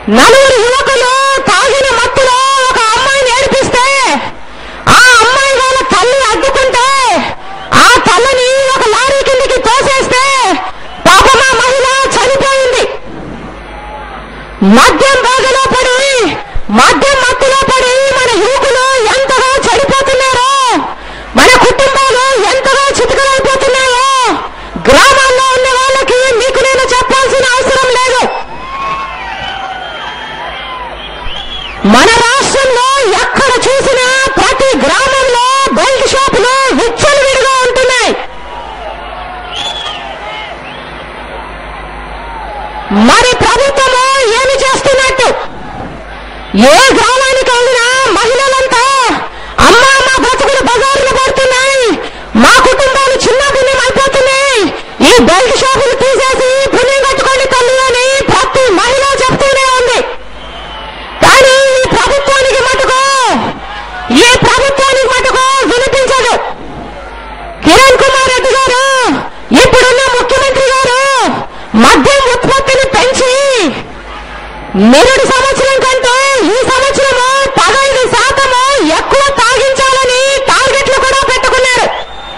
నలుగురు యువకులు తాగిన మత్తులో ఒక అమ్మాయిని ఏడిపిస్తే ఆ అమ్మాయి వాళ్ళ తల్లి అడ్డుకుంటే ఆ తల్లిని ఒక లారీ కిందికి తోసేస్తే పాపం ఆ మహిళ చనిపోయింది మద్యం బాధలో పడి మద్యం మత్తులో పడి మన యువకులు ఎంతగా చెడిపోతున్నారో మన కుటుంబాలు ఎంతగా చితికలైపోతున్నాయో గ్రామాల్లో ఉన్న వాళ్ళకి మీకు నేను చెప్పాల్సిన అవసరం లేదు మన రాష్ట్రంలో ఎక్కడ చూసినా ప్రతి గ్రామంలో బెల్ట్ షాపులు విచ్చలవిడిగా ఉంటున్నాయి మరి ప్రభుత్వము ఏమి చేస్తున్నట్టు ఏ గ్రామానికి వెళ్ళినా మహిళలంతా అమ్మా మా బతుకులు బజారులు పడుతున్నాయి మా కుటుంబాలు చిన్న భిన్నం అయిపోతున్నాయి ఈ బెల్ట్ షాపులు తీసేసి పుణ్యం కట్టుకోండి తల్లి అని ప్రతి మహిళ చెప్తూనే ఉంది కానీ ఈ ప్రభుత్వానికి మటుకు ఈ ప్రభుత్వానికి మటుకు వినిపించదు కిరణ్ కుమార్ రెడ్డి గారు ఇప్పుడున్న ముఖ్యమంత్రి గారు మద్యం ఉత్పత్తిని పెంచి నిరుడు సంవత్సరం కంటే ఈ సంవత్సరము పదహైదు శాతము ఎక్కువ తాగించాలని టార్గెట్లు కూడా పెట్టుకున్నారు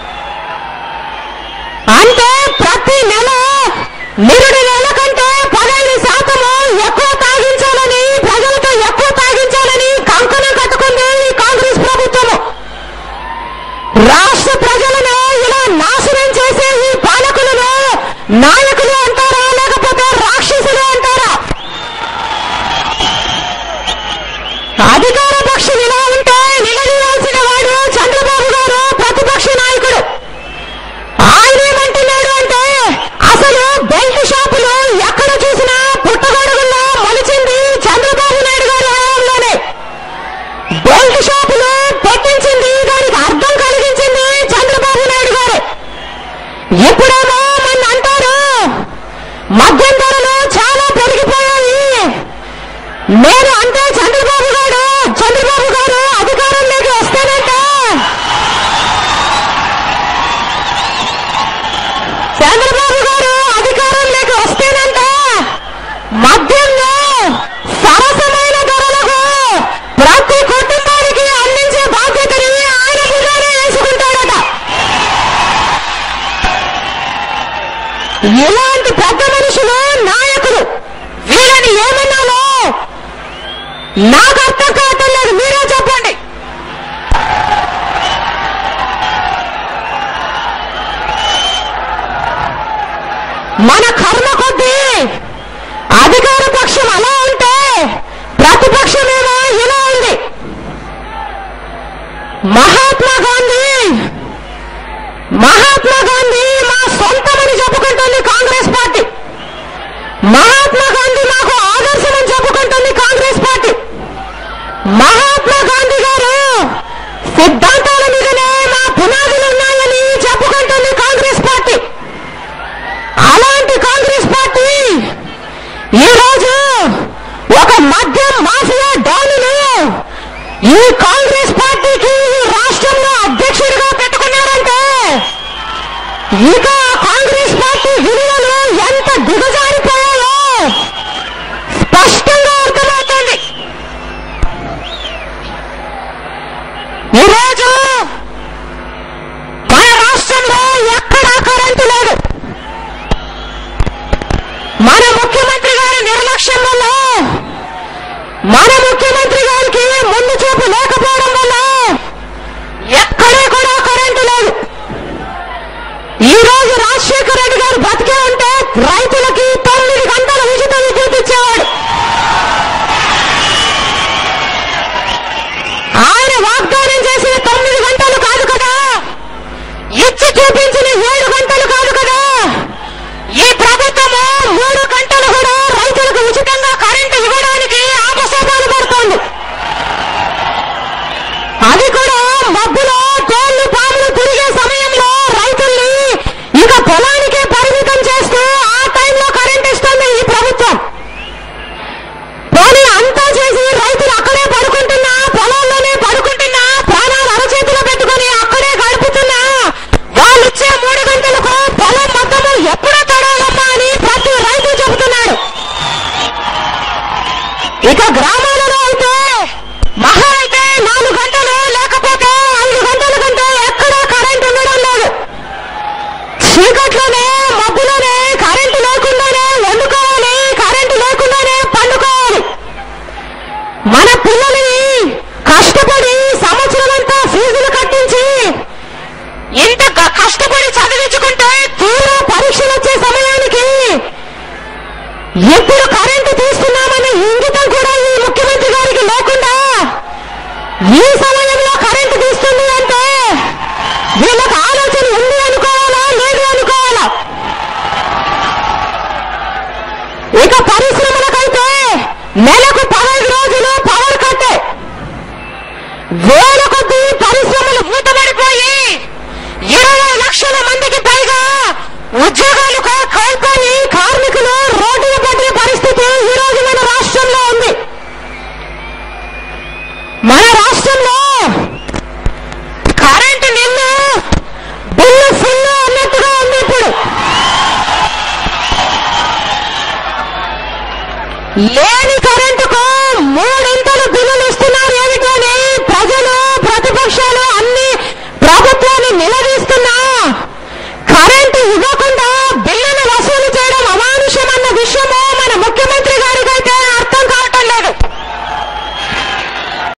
అంటే ప్రతి నెల నిరుడు నెల కంటే పదహైదు శాతము ఎక్కువ తాగించాలని ప్రజలతో ఎక్కువ తాగించాలని కంకణం కట్టుకుంది ఈ కాంగ్రెస్ ప్రభుత్వము రాష్ట్ర ప్రజలను ఇలా నాశనం చేసే ఈ పాలకులను నాయకులు అంటారా లేకపోతే రాక్షసులు అంటారా అధికార పక్షం ఇలా ఉంటే నిలదీయాల్సిన వాడు చంద్రబాబు గారు ప్రతిపక్ష నాయకుడు ఆయన ఏమంటున్నాడు అంటే అసలు బెల్ట్ షాపులు ఎక్కడ చూసినా పుట్టగొడుగుల్లో మొలిచింది చంద్రబాబు నాయుడు గారి హయాంలోనే బెల్ట్ షాపులు పెట్టించింది దానికి అర్థం కలిగించింది చంద్రబాబు నాయుడు గారు ఇప్పుడేమో మన అంటారు మద్యం ధరలు చాలా పెరిగిపోయాయి నేను అంటే చంద్రబాబు గారు చంద్రబాబు గారు అధికారంలోకి వస్తానంటే చంద్రబాబు గారు అధికారంలోకి వస్తేనంటే మద్యంలో సరసమైన ధరలకు ప్రతి కుటుంబానికి అందించే బాధ్యతని ఆయన భుజానే వేసుకుంటాడట ఇలాంటి పెద్ద మనుషులు నాయకులు వీళ్ళని ఏమన్నాలో నాకు అర్థం కావటం లేదు మీరే చెప్పండి మన కర్మ కొద్దీ అధికార పక్షం అలా ఉంటే ప్రతిపక్షమేమో ఇలా ఉంది మహాత్మా గాంధీ మహాత్మా గాంధీ మా సొంతమని చెప్పుకుంటుంది కాంగ్రెస్ పార్టీ మహాత్మా గాంధీ మాకు ఆదర్శమని చెప్పుకుంటుంది కాంగ్రెస్ పార్టీ మహాత్మా గాంధీ గారు సిద్ధాంతాల మీదనే మా పునాదులు ఉన్నాయని చెప్పుకుంటుంది కాంగ్రెస్ పార్టీ అలాంటి కాంగ్రెస్ పార్టీ ఈ రోజు ఒక మద్యం మాఫియా డానును ఈ కాంగ్రెస్ పార్టీకి ఈ రాష్ట్రంలో అధ్యక్షుడిగా పెట్టుకున్నారంటే ఇక ఆ కాంగ్రెస్ పార్టీ విలువలు ఎంత దిగజారిపోయాయో స్పష్టంగా అర్థమవుతుంది ఈరోజు మన రాష్ట్రంలో ఎక్కడా కరెంటు లేదు మన ముఖ్యమంత్రి గారి నిర్లక్ష్యం వల్ల మన ముఖ్యమంత్రి గారికి ముందు చూపు లేకపోవడం వల్ల ఎక్కడే కూడా కరెంటు లేదు ఈ రోజు ఇంత క- కష్టపడి చదివించుకుంటే తీరా పరీక్షలు వచ్చే సమయానికి ఎప్పుడు కరెంటు తీస్తున్నామనే ఇంగితం కూడా ఈ ముఖ్యమంత్రి గారికి లేకుండా ఈ సమయంలో కరెంటు తీస్తుంది అంటే వీళ్ళకి ఆలోచన ఉంది అనుకోవాలా లేదు అనుకోవాలా ఇక పరిశ్రమలకైతే నెలకు పదహైదు రోజులు పవర్ కట్టే వేల కొద్ది పరిశ్రమలు మూతబడిపోయి ఇరవై లక్షల మందికి పైగా ఉద్యోగాలు కో- కోల్పోయి కార్మికులు రోడ్డున పడిన పరిస్థితి ఈ రోజు మన రాష్ట్రంలో ఉంది మన రాష్ట్రంలో కరెంటు నిల్లు బిల్లు ఫుల్ అన్నట్టుగా ఉంది ఇప్పుడు లేని